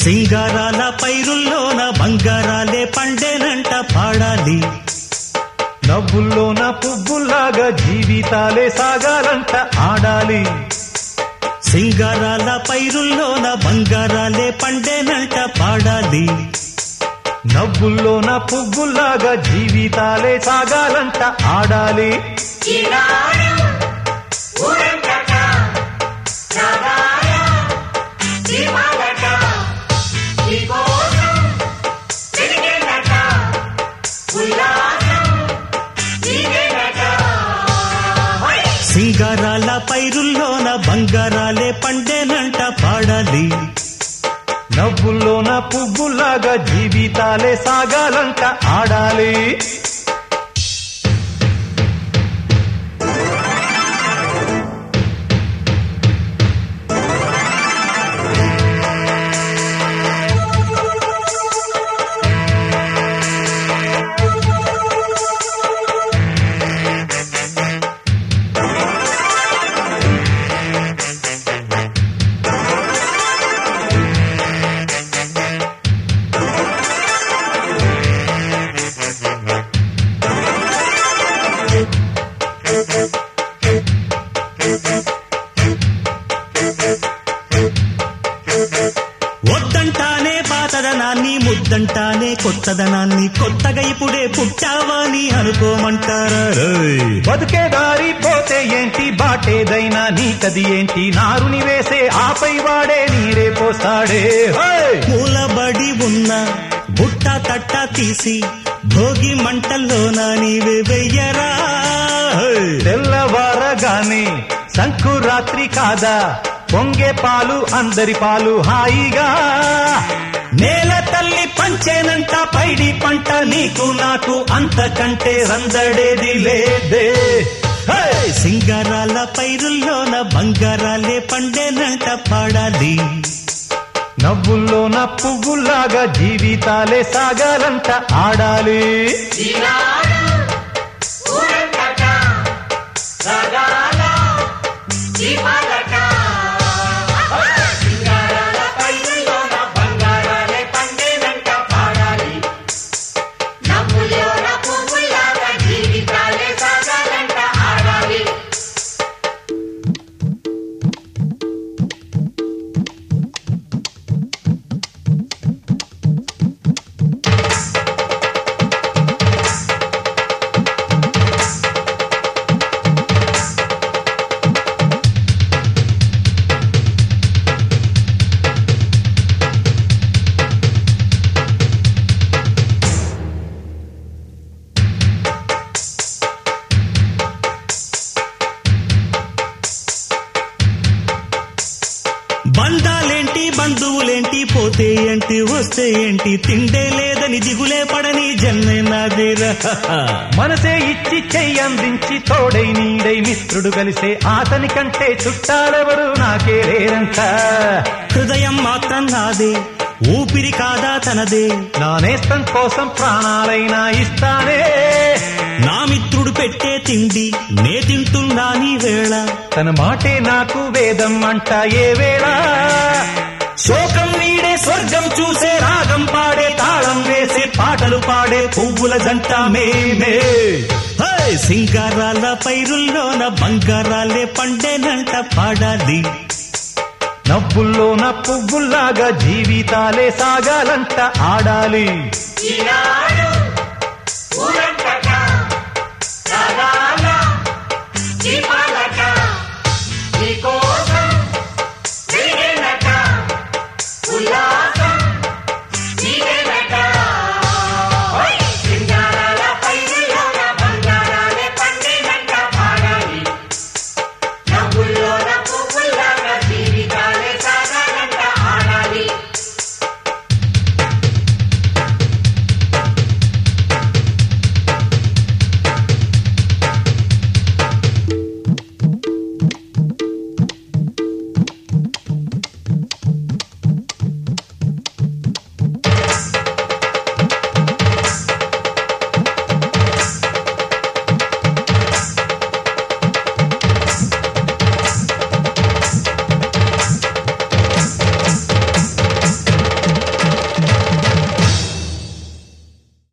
సింగారాల పైరుల్లోన బంగారాలే పండేనంట పాడాలి నవ్వుల్లోన పువ్వుల్లాగా జీవితాలే సాగాలంట ఆడాలి సింగారాల పైరుల్లోన బంగారాలే పండేనంట పాడాలి నవ్వుల్లోన పువ్వుల్లాగా జీవితాలే సాగాలంట ఆడాలి ఈనాడు ఊరంతట సాగాల దీపాలట నీకోసం వెలిగేనట ఉల్లాసం నీదేనట హై! సింగారాల పైరుల్లోన బంగారాలే పండేనంట పాడాలి నవ్వుల్లోన పువ్వుల్లాగా జీవితాలే సాగాలంట ఆడాలి వద్దంటానే పాతదనాన్ని ముద్దంటానే కొత్తదనాన్ని కొత్తగా ఇప్పుడే పుట్టావని అనుకోమంటారా రేయ్. బతుకే దారి పోతే ఏంటి బాటేదైనా నీకది ఏంటి నారుని వేసే ఆపై వాడే నీరే పోస్తాడే హై! మూలబడి ఉన్న బుట్ట తట్ట తీసి భోగి మంటల్లోన నీవే వెయ్యరా రేయ్. తెల్లవారగానే సంకురాత్రి కాదా పొంగే పాలు అందరి పాలు హాయిగా నేల తల్లి పంచేనంట పైడి పంట నీకు నాకు అంతకంటే రందడేది లేదే హే! సింగారాల పైరుల్లోన బంగారాలే పండేనంట పాడాలి నవ్వుల్లోన పువ్వుల్లాగా జీవితాలే సాగాలంట ఆడాలి ఈనాడు ఊరంతట సాగాల దీపాలట సింగారాల పైరులోన బంగారాలే పండేనంట పాడాలి నవ్వులోన పువ్వులాగా జీవితాలే సాగాలంట ఆడాలి బంధాలేంటి బంధువులేంటి పోతే ఏంటి వస్తే ఏంటి తిండే లేదని దిగులే పడని జన్మే నాదిరా మనసే ఇచ్చి చెయ్యందించి తోడై నీడై మిత్రుడు కలిసే అతని కంటే చుట్టాలెవరు నాకే లేరంట హృదయం మాత్రం నాదే ఊపిరి కాదా తనదే నా నేస్తం కోసం ప్రాణాలైనా ఇస్తానే నా మిత్రుడు పెట్టే తిండి నే తింటున్నా నీ వేళ తన మాటే నాకు వేదం అంట ఏ వేళ శోకం నీడే స్వర్గం చూసే రాగం పాడే తాళం వేసే పాటలు పాడే పువ్వుల జంట మేమే హే! సింగారాల పైరుల్లోన బంగారాలే పండేనంట పాడాలి నవ్వుల్లోన పువ్వుల్లాగా జీవితాలే సాగాలంట ఆడాలి ఈనాడు